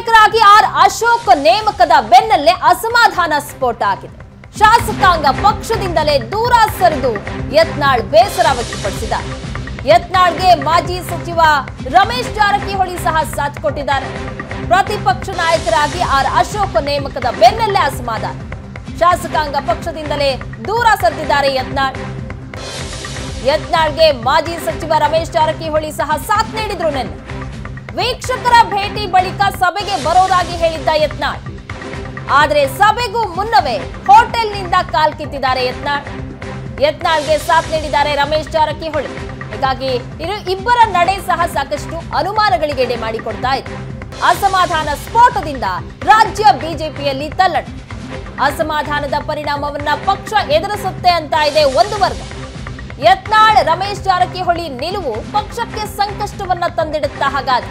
ನಾಯಕರಾಗಿ ಆರ್ ಅಶೋಕ್ ನೇಮಕದ ಬೆನ್ನಲ್ಲೇ ಅಸಮಾಧಾನ ಸ್ಫೋಟ ಆಗಿದೆ ಶಾಸಕಾಂಗ ಪಕ್ಷದಿಂದಲೇ ದೂರ ಸರಿದು ಯತ್ನಾಳ್ ಬೇಸರ ವ್ಯಕ್ತಪಡಿಸಿದ್ದಾರೆ ಯತ್ನಾಳ್ಗೆ ಮಾಜಿ ಸಚಿವ ರಮೇಶ್ ಜಾರಕಿಹೊಳಿ ಸಹ ಸಾಥ್ ಕೊಟ್ಟಿದ್ದಾರೆ ಪ್ರತಿಪಕ್ಷ ನಾಯಕರಾಗಿ ಆರ್ ಅಶೋಕ್ ನೇಮಕದ ಬೆನ್ನಲ್ಲೇ ಅಸಮಾಧಾನ ಶಾಸಕಾಂಗ ಪಕ್ಷದಿಂದಲೇ ದೂರ ಸರಿದಿದ್ದಾರೆ ಯತ್ನಾಳ್ ಯತ್ನಾಳ್ಗೆ ಮಾಜಿ ಸಚಿವ ರಮೇಶ್ ಜಾರಕಿಹೊಳಿ ಸಹ ಸಾಥ್ ನೀಡಿದ್ರು ನಿನ್ನೆ ವೀಕ್ಷಕರ ಭೇಟಿ ಬಳಿಕ ಸಭೆಗೆ ಬರೋದಾಗಿ ಹೇಳಿದ್ದ ಯತ್ನಾಳ್ ಆದ್ರೆ ಸಭೆಗೂ ಮುನ್ನವೇ ಹೋಟೆಲ್ನಿಂದ ಕಾಲ್ಕಿತ್ತಿದ್ದಾರೆ ಯತ್ನಾಳ್ ಯತ್ನಾಳ್ಗೆ ಸಾಥ್ ನೀಡಿದ್ದಾರೆ ರಮೇಶ್ ಜಾರಕಿಹೊಳಿ ಹೀಗಾಗಿ ಇರು ಇಬ್ಬರ ನಡೆ ಸಹ ಸಾಕಷ್ಟು ಅನುಮಾನಗಳಿಗೆ ಎಡೆ ಮಾಡಿಕೊಡ್ತಾ ಇದೆ ಅಸಮಾಧಾನ ಸ್ಫೋಟದಿಂದ ರಾಜ್ಯ ಬಿಜೆಪಿಯಲ್ಲಿ ತಲ್ಲಣ ಅಸಮಾಧಾನದ ಪರಿಣಾಮವನ್ನ ಪಕ್ಷ ಎದುರಿಸುತ್ತೆ ಅಂತ ಇದೆ ಒಂದು ವರ್ಗ ಯತ್ನಾಳ್ ರಮೇಶ್ ಜಾರಕಿಹೊಳಿ ನಿಲುವು ಪಕ್ಷಕ್ಕೆ ಸಂಕಷ್ಟವನ್ನ ತಂದಿಡುತ್ತಾ ಹಾಗಾದ್ರೆ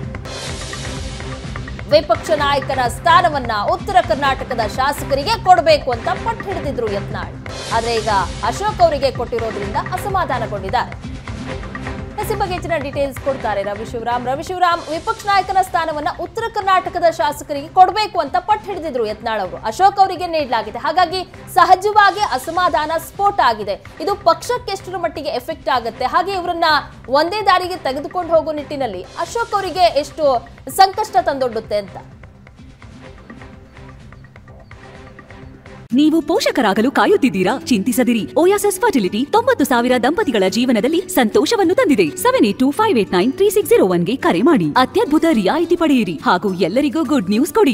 ವಿಪಕ್ಷ ನಾಯಕನ ಸ್ಥಾನವನ್ನ ಉತ್ತರ ಕರ್ನಾಟಕದ ಶಾಸಕರಿಗೆ ಕೊಡಬೇಕು ಅಂತ ಪಟ್ಟು ಹಿಡಿದಿದ್ರು ಯತ್ನಾಳ್ ಆದ್ರೆ ಈಗ ಅಶೋಕ್ ಅವರಿಗೆ ಕೊಟ್ಟಿರೋದ್ರಿಂದ ಅಸಮಾಧಾನಗೊಂಡಿದ್ದಾರೆ ಎಸ್ ಈ ಬಗ್ಗೆ ಹೆಚ್ಚಿನ ಡೀಟೇಲ್ಸ್ ಕೊಡ್ತಾರೆ ರವಿ ಶಿವರಾಮ್ ರವಿ ಶಿವರಾಮ್ ವಿಪಕ್ಷ ನಾಯಕನ ಸ್ಥಾನವನ್ನ ಉತ್ತರ ಕರ್ನಾಟಕದ ಶಾಸಕರಿಗೆ ಕೊಡಬೇಕು ಅಂತ ಪಟ್ಟು ಹಿಡಿದಿದ್ರು ಯತ್ನಾಳ್ ಅವರು ಅಶೋಕ್ ಅವರಿಗೆ ನೀಡಲಾಗಿದೆ ಹಾಗಾಗಿ ಸಹಜವಾಗಿ ಅಸಮಾಧಾನ ಸ್ಫೋಟ ಆಗಿದೆ ಇದು ಪಕ್ಷಕ್ಕೆ ಎಷ್ಟರ ಮಟ್ಟಿಗೆ ಎಫೆಕ್ಟ್ ಆಗುತ್ತೆ ಹಾಗೆ ಇವರನ್ನ ಒಂದೇ ದಾರಿಗೆ ತೆಗೆದುಕೊಂಡು ಹೋಗೋ ನಿಟ್ಟಿನಲ್ಲಿ ಅಶೋಕ್ ಅವರಿಗೆ ಎಷ್ಟು ಸಂಕಷ್ಟ ತಂದೊಡ್ಡುತ್ತೆ ಅಂತ ನೀವು ಪೋಷಕರಾಗಲು ಕಾಯುತ್ತಿದ್ದೀರಾ ಚಿಂತಿಸದಿರಿ ಓಯಾಸಸ್ ಫರ್ಟಿಲಿಟಿ ತೊಂಬತ್ತು ಸಾವಿರ ದಂಪತಿಗಳ ಜೀವನದಲ್ಲಿ ಸಂತೋಷವನ್ನು ತಂದಿದೆ seven eight two five eight nine three six zero ಒನ್ಗೆ ಕರೆ ಮಾಡಿ ಅತ್ಯದ್ಭುತ ರಿಯಾಯಿತಿ ಪಡೆಯಿರಿ ಹಾಗೂ ಎಲ್ಲರಿಗೂ ಗುಡ್ ನ್ಯೂಸ್ ಕೊಡಿ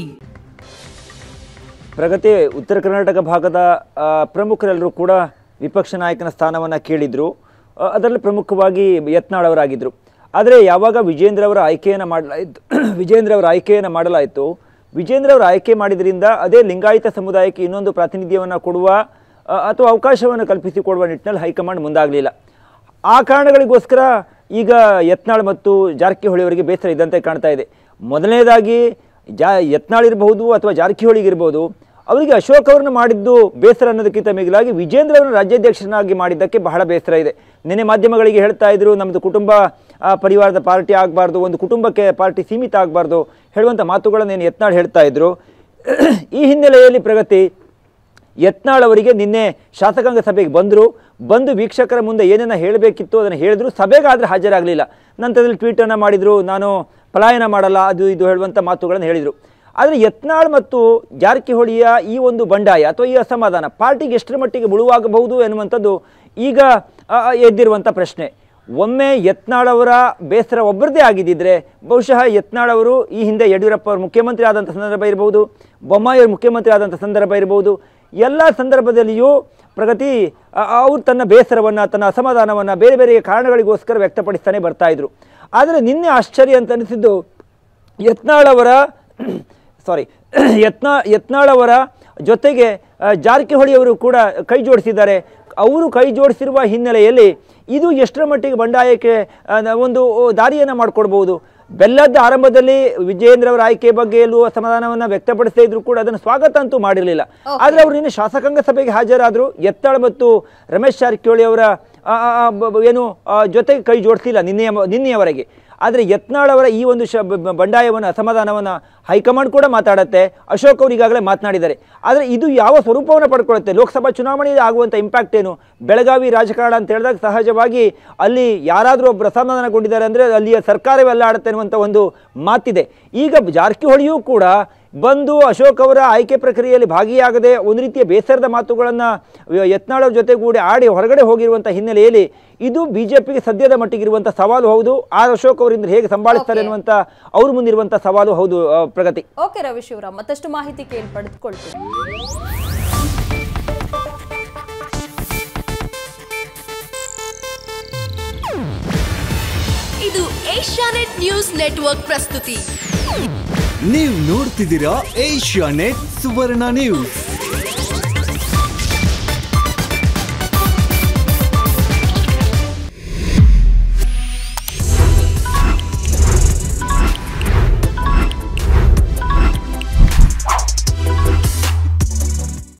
ಪ್ರಗತಿ ಉತ್ತರ ಕರ್ನಾಟಕ ಭಾಗದ ಆ, ಪ್ರಮುಖರೆಲ್ಲರೂ ಕೂಡ ವಿಪಕ್ಷ ನಾಯಕನ ಸ್ಥಾನವನ್ನು ಕೇಳಿದರು ಆ, ಅದರಲ್ಲಿ ಪ್ರಮುಖವಾಗಿ ಯತ್ನಾಳ್ ಅವರಾಗಿದ್ದರು ಆದರೆ ಯಾವಾಗ ವಿಜೇಂದ್ರ ಅವರ ಆಯ್ಕೆಯನ್ನು ಮಾಡಲಾಯಿತು ವಿಜೇಂದ್ರ ಅವರ ಆಯ್ಕೆಯನ್ನು ಮಾಡಲಾಯಿತು ವಿಜೇಂದ್ರ ಅವರ ಆಯ್ಕೆ ಮಾಡಿದ್ರಿಂದ ಅದೇ ಲಿಂಗಾಯತ ಸಮುದಾಯಕ್ಕೆ ಇನ್ನೊಂದು ಪ್ರಾತಿನಿಧ್ಯವನ್ನು ಕೊಡುವ ಆ, ಅಥವಾ ಅವಕಾಶವನ್ನು ಕಲ್ಪಿಸಿಕೊಡುವ ನಿಟ್ಟಿನಲ್ಲಿ ಹೈಕಮಾಂಡ್ ಮುಂದಾಗಲಿಲ್ಲ ಆ ಕಾರಣಗಳಿಗೋಸ್ಕರ ಈಗ ಯತ್ನಾಳ್ ಮತ್ತು ಜಾರಕಿಹೊಳಿ ಅವರಿಗೆ ಬೇಸರ ಇದ್ದಂತೆ ಕಾಣ್ತಾ ಇದೆ ಮೊದಲನೇದಾಗಿ ಜಾ ಯತ್ನಾಳ್ ಇರಬಹುದು ಅಥವಾ ಜಾರಕಿಹೊಳಿಗಿರ್ಬೋದು ಅವರಿಗೆ ಅಶೋಕ್ ಅವ್ರನ್ನ ಮಾಡಿದ್ದು ಬೇಸರ ಅನ್ನೋದಕ್ಕಿಂತ ಮಿಗಿಲಾಗಿ ವಿಜೇಂದ್ರ ಅವರನ್ನು ರಾಜ್ಯಾಧ್ಯಕ್ಷನಾಗಿ ಮಾಡಿದ್ದಕ್ಕೆ ಬಹಳ ಬೇಸರ ಇದೆ ನಿನ್ನೆ ಮಾಧ್ಯಮಗಳಿಗೆ ಹೇಳ್ತಾ ಇದ್ರು ನಮ್ಮದು ಕುಟುಂಬ ಆ, ಪರಿವಾರದ ಪಾರ್ಟಿ ಆಗಬಾರ್ದು ಒಂದು ಕುಟುಂಬಕ್ಕೆ ಪಾರ್ಟಿ ಸೀಮಿತ ಆಗಬಾರ್ದು ಹೇಳುವಂಥ ಮಾತುಗಳನ್ನು ಏನು ಯತ್ನಾಳ್ ಹೇಳ್ತಾ ಇದ್ರು ಈ ಹಿನ್ನೆಲೆಯಲ್ಲಿ ಪ್ರಗತಿ ಯತ್ನಾಳ್ ಅವರಿಗೆ ನಿನ್ನೆ ಶಾಸಕಾಂಗ ಸಭೆಗೆ ಬಂದರು ಬಂದು ವೀಕ್ಷಕರ ಮುಂದೆ ಏನನ್ನ ಹೇಳಬೇಕಿತ್ತು ಅದನ್ನು ಹೇಳಿದ್ರು ಸಭೆಗಾದರೆ ಹಾಜರಾಗಲಿಲ್ಲ ನಂತರದಲ್ಲಿ ಟ್ವೀಟನ್ನು ಮಾಡಿದರು ನಾನು ಪಲಾಯನ ಮಾಡಲ್ಲ ಅದು ಇದು ಹೇಳುವಂಥ ಮಾತುಗಳನ್ನು ಹೇಳಿದರು ಆದರೆ ಯತ್ನಾಳ್ ಮತ್ತು ಜಾರಕಿಹೊಳಿಯ ಈ ಒಂದು ಬಂಡಾಯ ಅಥವಾ ಈ ಅಸಮಾಧಾನ ಪಾರ್ಟಿಗೆ ಎಷ್ಟರ ಮಟ್ಟಿಗೆ ಮುಳುವಾಗಬಹುದು ಎನ್ನುವಂಥದ್ದು ಈಗ ಆ, ಆ, ಎದ್ದಿರುವಂಥ ಪ್ರಶ್ನೆ ಒಮ್ಮೆ ಯತ್ನಾಳ್ ಅವರ ಬೇಸರ ಒಬ್ಬರದೇ ಆಗಿದ್ದಿದ್ರೆ ಬಹುಶಃ ಯತ್ನಾಳ್ ಅವರು ಈ ಹಿಂದೆ ಯಡಿಯೂರಪ್ಪ ಅವರು ಮುಖ್ಯಮಂತ್ರಿ ಆದಂಥ ಸಂದರ್ಭ ಇರಬಹುದು ಬೊಮ್ಮಾಯಿ ಅವರು ಮುಖ್ಯಮಂತ್ರಿ ಆದಂಥ ಸಂದರ್ಭ ಇರಬಹುದು ಎಲ್ಲ ಸಂದರ್ಭದಲ್ಲಿಯೂ ಪ್ರಗತಿ ಆ- ಅವ್ರು ತನ್ನ ಬೇಸರವನ್ನು ತನ್ನ ಅಸಮಾಧಾನವನ್ನು ಬೇರೆ ಬೇರೆ ಕಾರಣಗಳಿಗೋಸ್ಕರ ವ್ಯಕ್ತಪಡಿಸ್ತಾನೆ ಬರ್ತಾ ಇದ್ರು ಆದರೆ ನಿನ್ನೆ ಆಶ್ಚರ್ಯ ಅಂತ ಅನಿಸಿದ್ದು ಯತ್ನಾಳ್ ಅವರ ಸಾರಿ ಯತ್ನಾ ಯತ್ನಾಳ್ ಅವರ ಜೊತೆಗೆ ಆ, ಜಾರಕಿಹೊಳಿ ಅವರು ಕೂಡ ಕೈ ಜೋಡಿಸಿದ್ದಾರೆ ಅವರು ಕೈ ಜೋಡಿಸಿರುವ ಹಿನ್ನೆಲೆಯಲ್ಲಿ ಇದು ಎಷ್ಟರ ಮಟ್ಟಿಗೆ ಬಂಡಾಯಕ್ಕೆ ಆ, ನ- ಒಂದು ದಾರಿಯನ್ನು ಮಾಡಿಕೊಡ್ಬೋದು ಬೆಲ್ಲದ ಆರಂಭದಲ್ಲಿ ವಿಜಯೇಂದ್ರ ಅವರ ಆಯ್ಕೆ ಬಗ್ಗೆ ಎಲ್ಲೂ ಅಸಮಾಧಾನವನ್ನು ವ್ಯಕ್ತಪಡಿಸದೇ ಇದ್ರು ಕೂಡ ಅದನ್ನು ಸ್ವಾಗತ ಅಂತೂ ಮಾಡಿರಲಿಲ್ಲ ಆದರೆ ಅವರು ನಿನ್ನೆ ಶಾಸಕಾಂಗ ಸಭೆಗೆ ಹಾಜರಾದರು ಯತ್ನಾಳ್ ಮತ್ತು ರಮೇಶ್ ಜಾರಕಿಹೊಳಿ ಅವರ ಆ, ಆ, ಆ, ಬ- ಬ- ಏನು ಆ, ಜೊತೆಗೆ ಕೈ ಜೋಡಿಸಿಲ್ಲ ನಿನ್ನೆಯ ನಿನ್ನೆಯವರೆಗೆ ಆದರೆ ಯತ್ನಾಳ್ ಅವರ ಈ ಒಂದು ಶ ಬ- ಬ- ಬಂಡಾಯವನ್ನು ಅಸಮಾಧಾನವನ್ನು ಹೈಕಮಾಂಡ್ ಕೂಡ ಮಾತಾಡುತ್ತೆ ಅಶೋಕ್ ಅವರು ಈಗಾಗಲೇ ಮಾತನಾಡಿದ್ದಾರೆ ಆದರೆ ಇದು ಯಾವ ಸ್ವರೂಪವನ್ನು ಪಡ್ಕೊಳ್ಳುತ್ತೆ ಲೋಕಸಭಾ ಚುನಾವಣೆಯಲ್ಲಿ ಆಗುವಂಥ ಇಂಪ್ಯಾಕ್ಟ್ ಏನು ಬೆಳಗಾವಿ ರಾಜಕಾರಣ ಅಂತ ಹೇಳಿದಾಗ ಸಹಜವಾಗಿ ಅಲ್ಲಿ ಯಾರಾದರೂ ಒಬ್ಬರು ಅಸಮಾಧಾನಗೊಂಡಿದ್ದಾರೆ ಅಂದರೆ ಅಲ್ಲಿಯ ಸರ್ಕಾರವೇ ಅಲ್ಲ ಆಡುತ್ತೆ ಅನ್ನುವಂಥ ಒಂದು ಮಾತಿದೆ ಈಗ ಜಾರಕಿಹೊಳಿಯೂ ಕೂಡ ಬಂದು ಅಶೋಕ್ ಅವರ ಆಯ್ಕೆ ಪ್ರಕ್ರಿಯೆಯಲ್ಲಿ ಭಾಗಿಯಾಗದೆ ಒಂದು ರೀತಿಯ ಬೇಸರದ ಮಾತುಗಳನ್ನು ಯತ್ನಾಳ್ ಅವ್ರ ಜೊತೆಗೂಡಿ ಆಡಿ ಹೊರಗಡೆ ಹೋಗಿರುವಂಥ ಹಿನ್ನೆಲೆಯಲ್ಲಿ ಇದು ಬಿಜೆಪಿಗೆ ಸದ್ಯದ ಮಟ್ಟಿಗಿರುವಂಥ ಸವಾಲು ಹೌದು ಆರ್ ಅಶೋಕ್ ಅವರಿಂದ ಹೇಗೆ ಸಂಭಾಳಿಸ್ತಾರೆ Okay. ಅನ್ನುವಂಥ ಅವ್ರ ಮುಂದಿರುವಂಥ ಸವಾಲು ಹೌದು ಆ, ಪ್ರಗತಿ ಓಕೆ ರವಿ ಶಿವರಾಮ್ ಮತ್ತಷ್ಟು ಮಾಹಿತಿ ಕೇಳಿ ಪಡೆದುಕೊಳ್ತೀನಿ ಇದು ಏಷ್ಯಾನೆಟ್ ನ್ಯೂಸ್ ನೆಟ್ವರ್ಕ್ ಪ್ರಸ್ತುತಿ ನೀವು ನೋಡ್ತಿದ್ದೀರಾ ಏಷ್ಯಾ ನೆಟ್ ಸುವರ್ಣ ನ್ಯೂಸ್